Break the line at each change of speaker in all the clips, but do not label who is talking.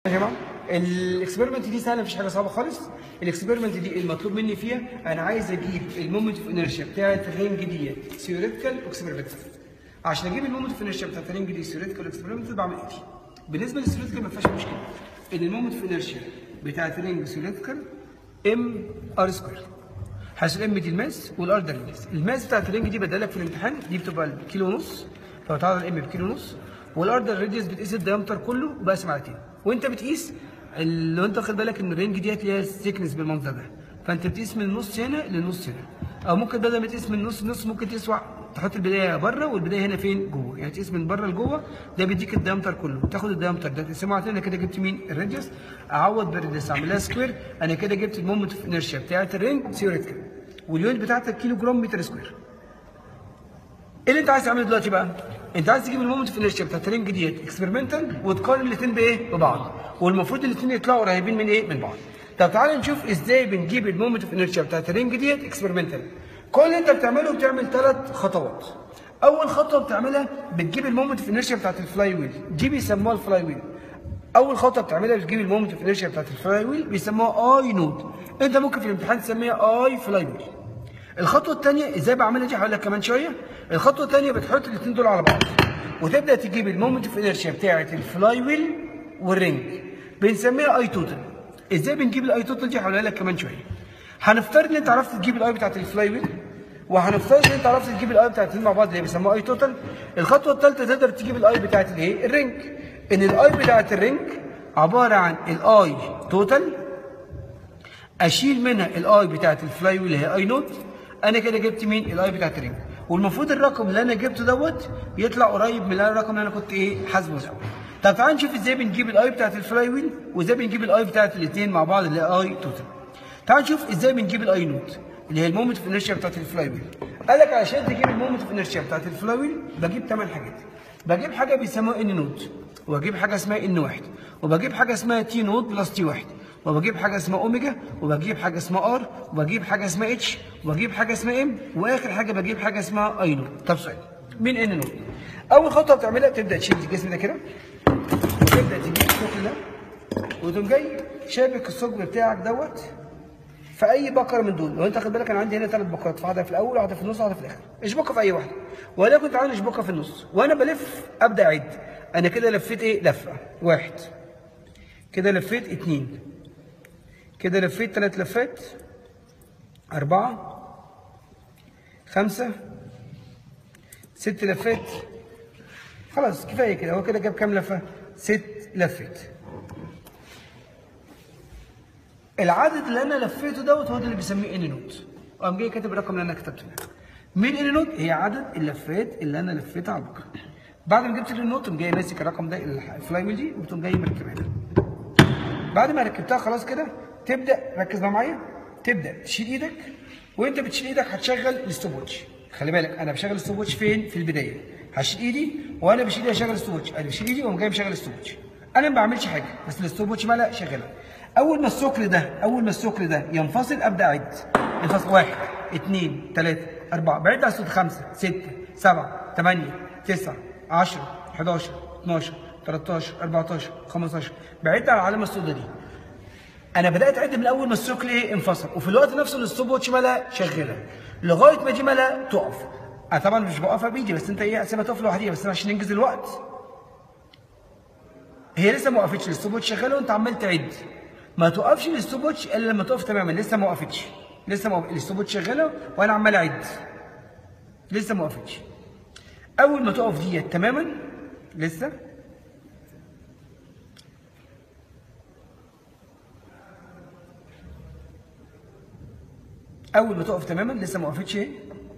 يا جماعه الاكسبيرمنت دي سهله مفيش حاجه صعبه خالص الاكسبيرمنت دي المطلوب مني فيها انا عايز اجيب المومنت اوف انرشيا بتاعت الرينج دي ثيوريتيكال واكسبيرمنتال عشان اجيب المومنت اوف انرشيا بتاعت الرينج دي ثيوريتيكال واكسبيرمنتال بعمل ايه بالنسبه للثيوريتيكال ما فيهاش مشكله ان المومنت اوف انرشيا بتاعت الرينج ثيوريتيكال ام ار سكوير حيث الام دي الماس والار ده الماس الماس بتاعت الرينج دي بدالك في الامتحان دي بتبقى الكيلو ونص فتعرض الام بكيلو ونص والار ده الراديوس بتقيس الديامتر كله بقسم على 2 وانت بتقيس ال- لو انت واخد بالك ان الرينج ديت ليها سيكنس بالمنظر ده فانت بتقيس من النص هنا للنص هنا او ممكن بدل ما تقيس من النص للنص ممكن تقيس وا- تحط البدايه بره والبدايه هنا فين جوه يعني تقيس من بره لجوه ده بيديك الديامتر كله تاخد الديامتر ده تقسمه على 2 انا كده جبت مين الراديوس اعوض بالراديوس اعملها سكوير انا كده جبت المومنت اوف انرشيا بتاعت الرينج ثيوريتيكال واليونت بتاعتك كيلو جرام متر سكوير ايه اللي انت عايز تعمله دلوقتي بقى؟ انت عايز تجيب المومنت في الانرشيا بتاعت الرينج ديت اكسبيرمنتال وتقارن الاثنين بايه؟ ببعض والمفروض الاثنين يطلعوا قريبين من ايه؟ من بعض. طب تعالى نشوف ازاي بنجيب المومنت في الانرشيا بتاعت الرينج ديت اكسبيرمنتال. كل اللي انت بتعمله بتعمل ثلاث خطوات. اول خطوه بتعملها بتجيب المومنت في الانرشيا بتاعت الفلاي ويل دي بيسموها الفلاي ويل. اول خطوه بتعملها بتجيب المومنت في الانرشيا بتاعت الفلاي ويل بيسموها اي نود. انت ممكن في الامتحان تسميها اي فلاي ويل. الخطوه الثانيه ازاي بعملها دي هقول لك كمان شويه الخطوه الثانيه بتحط الاثنين دول على بعض وتبدا تجيب المومنت اوف انرشيا بتاعه الفلاي ويل والرينج بنسميها اي توتال ازاي بنجيب الاي توتال دي هقولها لك كمان شويه هنفترض ان انت عرفت تجيب الاي بتاعه الفلاي ويل وهنفترض ان انت عرفت تجيب الاي بتاعه الاثنين مع بعض اللي بيسموها اي توتال الخطوه الثالثه تقدر تجيب الاي بتاعه الايه الرينج ان الاي بتاعه الرينج عباره عن الاي توتال اشيل منها الاي بتاعت الفلاي ويل هي اي نوت انا كده جبت مين الاي بتاعت الرينج والمفروض الرقم اللي انا جبته دوت يطلع قريب من الرقم اللي انا كنت ايه حاسبه الاول طب تعال نشوف ازاي بنجيب الاي بتاعت الفلاي ويل وازاي بنجيب الاي بتاعت الاثنين مع بعض اللي هي اي توتال تعال نشوف ازاي بنجيب الاي نوت اللي هي المومنت اوف انرشيا بتاعت الفلاي ويل قال لك علشان تجيب المومنت اوف انرشيا بتاعت الفلاي ويل بجيب ثمان حاجات بجيب حاجه بيسموها ان نوت واجيب حاجه اسمها ان واحد وبجيب حاجه اسمها تي نوت بلس تي واحد وبجيب حاجه اسمها اوميجا وبجيب حاجه اسمها ار وبجيب حاجه اسمها اتش وبجيب حاجه اسمها ام واخر حاجه بجيب حاجه اسمها اي نوت طب سؤال مين ان نوت اول خطوه بتعملها تبدا تشيل الجسم ده كده وتبدا تجيب الثقل ده وتقوم جاي شابك الثقب بتاعك دوت في اي بقره من دول لو انت خد بالك انا عندي هنا ثلاث بقرات واحده في الاول واحده في النص واحده في الاخر اشبكها في اي واحده ولكن تعالى اشبكها في النص وانا بلف ابدا اعد انا كده لفيت ايه لفه واحد كده لفيت اتنين كده لفيت ثلاث لفات أربعة خمسة ست لفات خلاص كفاية كده هو كده جاب كام لفة؟ ست لفات العدد اللي انا لفيته دوت هو ده اللي بيسميه ان نوت قام جاي كاتب الرقم اللي انا كتبته ده مين ان نوت هي عدد اللفات اللي انا لفيتها على البقره بعد ما جبت النوت قوم جاي ماسك الرقم ده الفلاي ويل دي وتقوم جاي مركبها لها. بعد ما ركبتها خلاص كده تبدا ركز بقى معايا تبدا تشيل ايدك وانت بتشيل ايدك هتشغل الستوب واتش خلي بالك انا بشغل الستوب واتش فين في البدايه هشيل ايدي وانا بشيل ايدي هشغل الستوب واتش انا بشيل ايدي واقوم جاي مشغل الستوب واتش انا ما بعملش حاجه بس الستوب واتش مالها شغاله اول ما الثقل ده اول ما الثقل ده ينفصل ابدا اعد ينفصل واحد اثنين ثلاثه اربعه بعد على الصوت خمسه سته سبعه ثمانيه تسعه 10 11 12 13 14 15 بعد على العلامه السوداء دي انا بدات اعد من اول ما الثقل ايه انفصل وفي الوقت نفسه الستوب واتش مالها شغاله لغايه ما دي مالها تقف انا طبعا مش بوقفها بايدي بس انت ايه سيبها تقف لوحديها بس أنا عشان ننجز الوقت هي لسه ما وقفتش الستوب واتش شغاله وانت عمال تعد ما توقفش الستوب واتش الا لما تقف تماما لسه ما وقفتش لسه ما وقف- الستوب واتش شغاله وانا عمال اعد لسه ما وقفتش اول ما تقف ديت تماما لسه اول ما تقف تماما لسه ما وقفتش ايه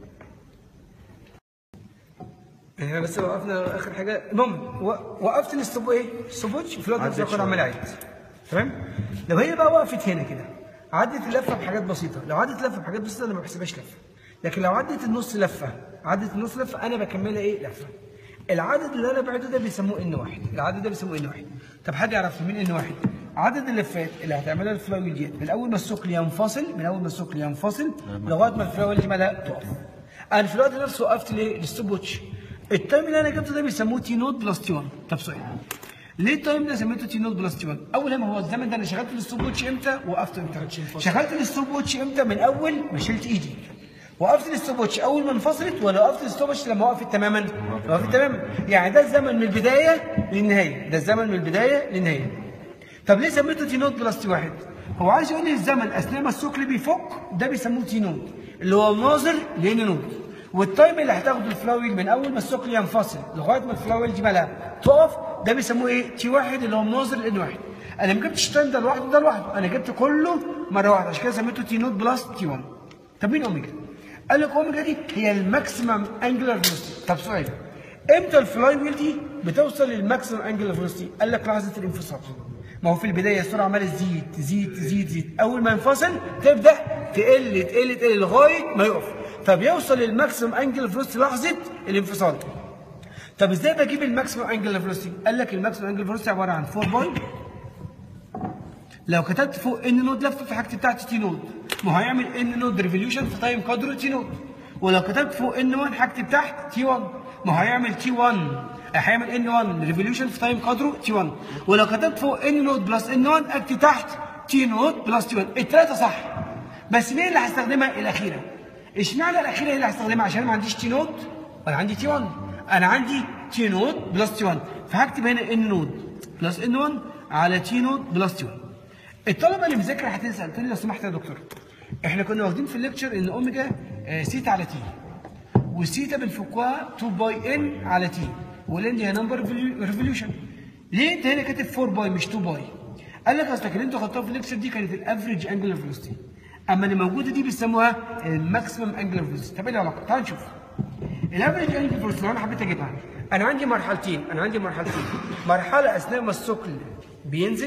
احنا بس وقفنا اخر حاجه المهم و- وقفت الستوب ايه الستوب واتش في الوقت نفسه كنت عمال اعد تمام لو هي بقى وقفت هنا كده عدت اللفه بحاجات بسيطه لو عدت لفه بحاجات بسيطه انا ما بحسبهاش لفه لكن لو عدت النص لفه عدت النص لفه انا بكملها ايه لفه العدد اللي انا بعده ده بيسموه ان واحد العدد ده بيسموه ان واحد طب حد يعرف مين ان واحد عدد اللفات اللي هتعملها الفلاي ويل ديت من اول ما الثقل ينفصل من اول ما الثقل ينفصل لغايه ما الفلاي ويل دي مالها تقف انا في الوقت نفسه وقفت ليه الستوب واتش التايم اللي انا جبته ده بيسموه تي نوت بلس تي 1 طب سؤال ليه التايم ده سميته تي نوت بلس تي 1 اول ما هو الزمن ده انا شغلت الستوب ووتش امتى وقفت امتى شغلت الستوب ووتش امتى من اول ما شلت ايدي وقفت الستوب ووتش اول ما انفصلت ولا وقفت الستوب ووتش لما وقفت تماما وقفت تماما يعني ده الزمن من البدايه للنهايه ده الزمن من البدايه للنهايه طب ليه سميته تي نوت بلس تي 1 هو عايز يقول لي الزمن اثناء ما الثقل بيفك ده بيسموه تي نوت اللي هو ناظر لان نوت والتايم اللي هتاخده الفلاويل من اول ما الثقل ينفصل لغايه ما الفلاويل دي مالها تقف ده بيسموه ايه تي واحد اللي هو مناظر لان واحد انا ما جبتش التايم ده لوحده ده لوحده انا جبت كله مره واحده عشان كده سميته تي نوت بلس تي 1 طب مين اوميجا قال لك اوميجا دي هي الماكسيمم انجلر فيلوسيتي طب سؤال امتى الفلاي ويل دي بتوصل للماكسيمم انجلر فيلوسيتي قال لك لحظه الانفصال ما هو في البدايه السرعه عماله تزيد تزيد تزيد تزيد اول ما ينفصل تبدا تقل تقل تقل لغايه ما يقف فبيوصل للماكسيمم انجل فيلوسيتي لحظه الانفصال طب ازاي بجيب الماكسيمم انجل فيلوسيتي قال لك الماكسيمم انجل فيلوسيتي عباره عن 4 باي لو كتبت فوق ان نود لفت في حاجتي بتاعتي تي نود ما هو هيعمل ان نود ريفوليوشن في تايم قدره تي نود ولو كتبت فوق ان 1 حاجتي بتاعت تي 1 ما هو هيعمل تي 1 هيعمل ان 1 ريفوليوشن في تايم قدره تي 1 ولو كتبت فوق ان نود بلس ان 1 اكتب تحت تي نود بلس تي 1 الثلاثه صح بس مين اللي هستخدمها الاخيره اشمعنى الاخيره هي اللي هستخدمها عشان ما عنديش تي نود ولا عندي تي 1 انا عندي تي نود بلس تي 1 فهكتب هنا ان نود بلس ان 1 على تي نود بلس تي 1 الطلبه اللي مذاكره هتسال تقول لي لو سمحت يا دكتور احنا كنا واخدين في الليكتشر ان اوميجا آه، سيتا على تي والسيتا بنفكها 2 باي ان على تي والان دي هي نمبر ريفوليوشن ليه انت هنا كاتب 4 باي مش 2 باي قال لك اصلك اللي انت خدتها في الليكتشر دي كانت الافريج انجلر فيلوسيتي اما اللي موجوده دي بيسموها الماكسيمم انجلر فيلوسيتي طب ايه العلاقه تعال نشوف الافريج انجلر فيلوسيتي لو انا حبيت اجيبها انا عندي مرحلتين انا عندي مرحلتين مرحله اثناء ما الثقل بينزل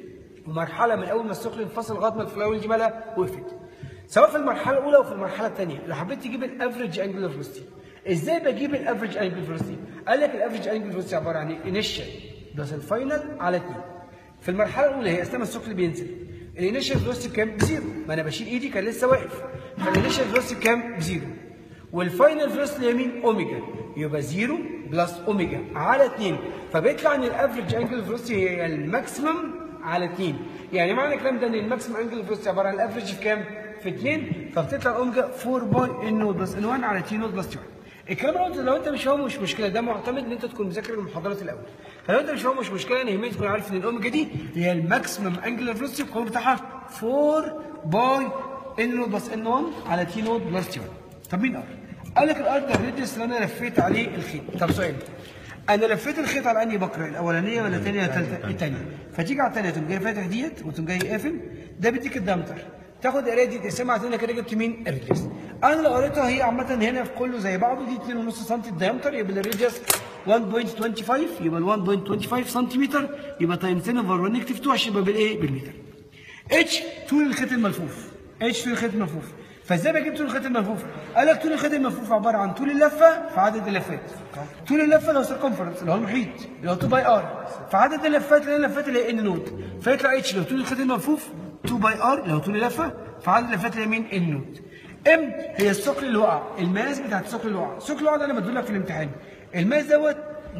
ومرحله من اول ما الثقل انفصل لغايه ما الفلاويل دي مالها وقفت سواء في المرحله الاولى او في المرحله الثانيه لو حبيت تجيب الافريج انجلر فيلوسيتي ازاي بجيب الافريج انجلر فيلوسيتي قال لك الافريج انجلر فيلوسيتي عباره عن ايه انيشال بلس الفاينل على 2 في المرحله الاولى هي اثناء ما الثقل بينزل الانيشال فيلوسيتي بكام بزيرو ما انا بشيل ايدي كان لسه واقف فالانيشال فيلوسيتي بكام بزيرو والفاينل فيلوسيتي يمين اوميجا يبقى زيرو بلس اوميجا على 2 فبيطلع ان الافريج انجل فيلوسيتي هي الماكسيمم على 2 يعني معنى الكلام ده ان الماكسيمم انجل فيلوسيتي عباره عن الافريج في كام؟ في 2 فبتطلع اوميجا 4 باي ان نوت بلس ان 1 على تي نوت بلس تي 1 الكلام ده لو انت مش فاهمه مش مشكله ده معتمد ان انت تكون مذاكر المحاضرات الاول فلو انت مش فاهمه مش مشكله انا يهمني تكون عارف ان الاوميجا دي هي الماكسيمم انجل فيلوسيتي القانون بتاعها 4 باي ان نوت بلس ان 1 على تي نوت بلس تي 1 طب مين قال؟ قال لك الارض ده الريديوس اللي انا لفيت عليه الخيط طب سؤال انا لفيت الخيط على انهي بكره الاولانيه ولا الثانيه ولا الثالثه الثانيه فتيجي على الثانيه تقوم جاي فاتح ديت وتقوم جاي قافل ده بيديك الدمتر تاخد القرايه دي تقسمها على كده جبت مين الريديوس انا لو قريتها هي عامه هنا في كله زي بعضه دي 2.5 سم الديامتر يبقى الريديوس 1.25 يبقى ال 1.25 سنتيمتر يبقى تايمز 10 اوفر 1 نيجاتيف 2 عشان يبقى بالايه بالمتر اتش طول الخيط الملفوف اتش طول الخيط الملفوف فازاي بجيب طول الخيط الملفوف؟ قال لك طول الخيط الملفوف عباره عن طول اللفه في عدد اللفات. طول اللفه اللي هو سيركمفرنس اللي هو المحيط اللي هو 2 باي ار فعدد اللفات اللي هي اللفات اللي هي ان نوت فيطلع اتش لو طول الخيط الملفوف 2 باي ار لو طول اللفه فعدد اللفات اللي هي مين ان نوت. ام هي الثقل اللي وقع الماس بتاعت الثقل اللي وقع الثقل اللي وقع ده انا بديه لك في الامتحان الماس دوت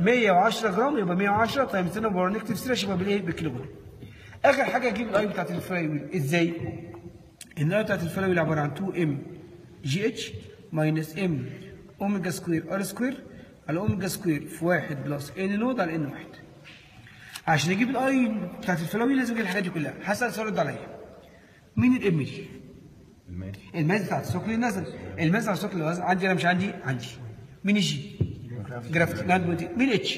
110 جرام يبقى 110 تايمز 10 باور نيجاتيف 3 يبقى بالايه بالكيلو جرام. اخر حاجه اجيب الاي بتاعت الفراي ويل ازاي؟ النهايه بتاعت الفلاويل عباره عن 2 ام جي اتش ماينس ام اوميجا سكوير ار سكوير على اوميجا سكوير في 1 بلس ان نود على ان 1 عشان اجيب الاي بتاعت الفلاويل لازم اجيب الحاجات دي كلها هسال سؤال رد عليا مين الام دي؟ الماس بتاعت الثقل اللي نزل الماس بتاعت الثقل اللي نزل عندي انا مش عندي عندي مين الجي؟ جرافيتي نان مين اتش؟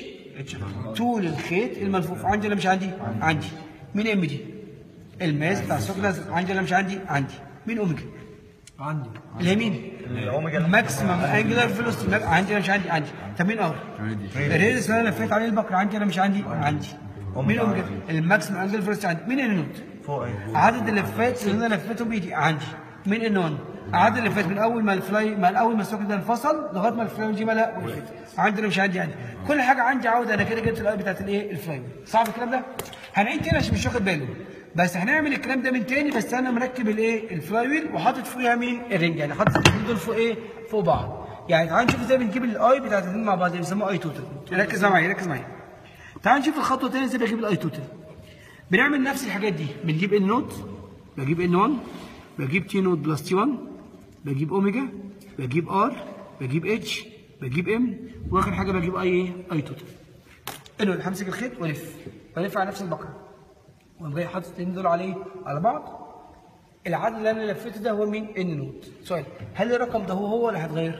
طول الخيط الملفوف عندي ولا مش عندي؟ عندي مين ام دي؟ الماس بتاع الثقل نزل عندي ولا مش عندي؟ عندي مين اوميجا؟
عندي
اللي هي مين؟
الاوميجا
ماكسيمم انجلر فيلوسيتي عندي ولا مش عندي؟ عندي طب مين اور؟ الريدس اللي انا لفيت عليه البكره عندي ولا مش عندي؟ عندي مين اوميجا؟ الماكسيمم انجلر فيلوسيتي عندي مين النوت؟
فوق ايه
عدد اللفات اللي انا لفيتهم بايدي عندي مين النون؟ عدد اللفات من اول ما الفلاي من اول ما السوكت ده انفصل لغايه ما الفلاي دي مالها وقفت عندي ولا مش عندي عندي كل حاجه عندي عوده انا كده جبت الاي بتاعت الايه الفلاي صعب الكلام ده هنعيد تاني عشان مش واخد باله بس هنعمل الكلام ده من تاني بس انا مركب الايه الفلاي ويل وحاطط فوقيها مين الرنج يعني حاطط الاثنين دول فوق ايه فوق بعض يعني تعال نشوف ازاي بنجيب الاي بتاعت الاثنين مع بعض اللي بيسموه اي توتال ركز معايا ركز معايا تعال نشوف الخطوه الثانيه ازاي بجيب الاي توتال بنعمل نفس الحاجات دي بنجيب ان نوت بجيب ان 1 بجيب تي نوت بلس تي 1 بجيب اوميجا بجيب ار بجيب اتش بجيب ام واخر حاجه بجيب اي ايه اي توتال انه همسك الخيط والف والف على نفس البقره واقوم جاي حاطط الاثنين دول عليه على بعض العدد اللي انا لفيته ده هو مين ان نوت سؤال هل الرقم ده هو هو ولا هيتغير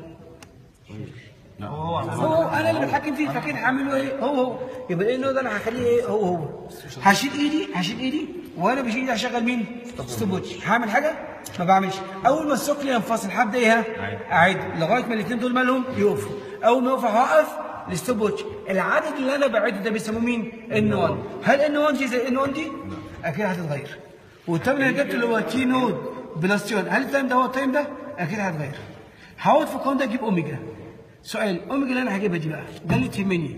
هو هو انا اللي بتحكم فيه فاكيد هعمله ايه هو هو يبقى ايه ده انا هخليه ايه هو هو هشيل ايدي هشيل ايدي وانا بشيل ايدي هشغل مين ستوب واتش هعمل حاجه ما بعملش اول ما الثقل ينفصل هبدا ايه اعيد لغايه ما الاثنين دول مالهم يقفوا اول ما يقفوا هوقف الستوب واتش العدد اللي انا بعده ده بيسموه مين ان 1 هل ان 1 دي زي ان 1 دي اكيد هتتغير والتايم اللي أنا جبته اللي هو تي نود بلس تي 1 هل التايم ده هو التايم ده اكيد هتغير هقعد في القانون ده اجيب اوميجا سؤال اوميجا اللي انا هجيبها دي بقى ده اللي تهمني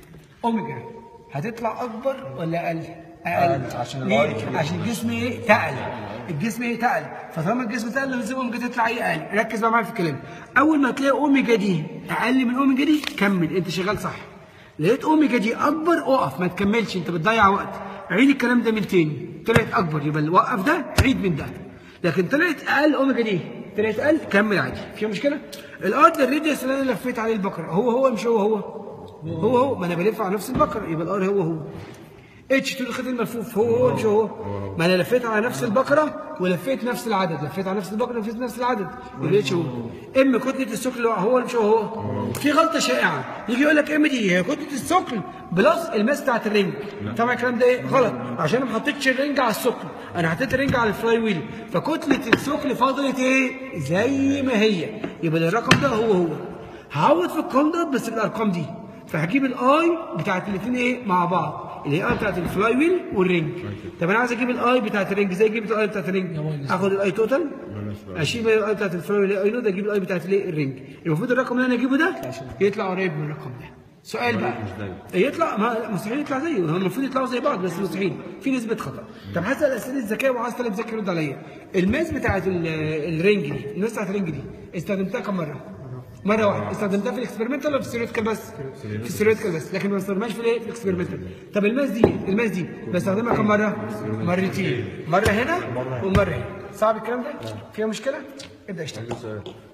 اوميجا هتطلع اكبر ولا اقل؟ اقل
عشان
ليه؟
الآي كبير.
عشان الجسم ايه؟ تقل الجسم ايه؟ تقل فطالما الجسم تقل لازم اوميجا تطلع ايه اقل ركز بقى معايا في الكلام اول ما تلاقي اوميجا دي اقل من اوميجا دي كمل انت شغال صح لقيت اوميجا دي اكبر اقف ما تكملش انت بتضيع وقت عيد الكلام ده من تاني طلعت اكبر يبقى اللي وقف ده عيد من ده لكن طلعت اقل اوميجا دي طلعت اقل كمل عادي في مشكله الارض الريديوس اللي انا لفيت عليه البقره هو هو مش هو هو هو هو ما انا بلف على نفس البقره يبقى الار هو هو اتش تقول الخيط الملفوف هو هو مش هو ما انا لفيت على نفس البقره ولفيت نفس العدد لفيت على نفس البقره ولفيت نفس العدد يبقى اتش هو ام كتله الثقل هو ولا مش هو هو في غلطه شائعه يجي يقول لك ام دي هي كتله الثقل بلس الماس بتاعت الرنج طبعا الكلام ده ايه غلط عشان انا ما حطيتش الرنج على الثقل انا حطيت الرنج على الفلاي ويل فكتله الثقل فضلت ايه زي ما هي يبقى الرقم ده هو هو هعوض في القانون ده بس بالارقام دي فهجيب الاي بتاعت الاثنين ايه مع بعض اللي هي اي بتاعت الفلاي ويل والرينج طب انا عايز اجيب الاي بتاعت الرينج ازاي اجيب الاي بتاعت الرينج اخد الاي توتال اشيل الاي بتاعت الفلاي ويل اي نوت اجيب الاي بتاعت الايه الرينج المفروض الرقم اللي انا اجيبه ده يطلع قريب من الرقم ده سؤال بقى يطلع ما مستحيل يطلع زيه هو المفروض يطلعوا زي بعض بس مستحيل في نسبه خطا طب هسال اسئله الذكاء وعايز طالب ذكي يرد عليا الماس بتاعت ال- الرينج دي الماس بتاعت الرينج دي استخدمتها كم مره؟ مره واحده استخدمتها في الاكسبيرمنتال ولا في الثيوريتيكال بس؟ في الثيوريتيكال بس لكن ما استخدمهاش في الايه؟ في الاكسبيرمنتال طب الماس دي الماس دي بستخدمها كم مره؟ مرتين مره هنا ومره هنا صعب الكلام ده؟ فيها مشكله؟ ابدا اشتغل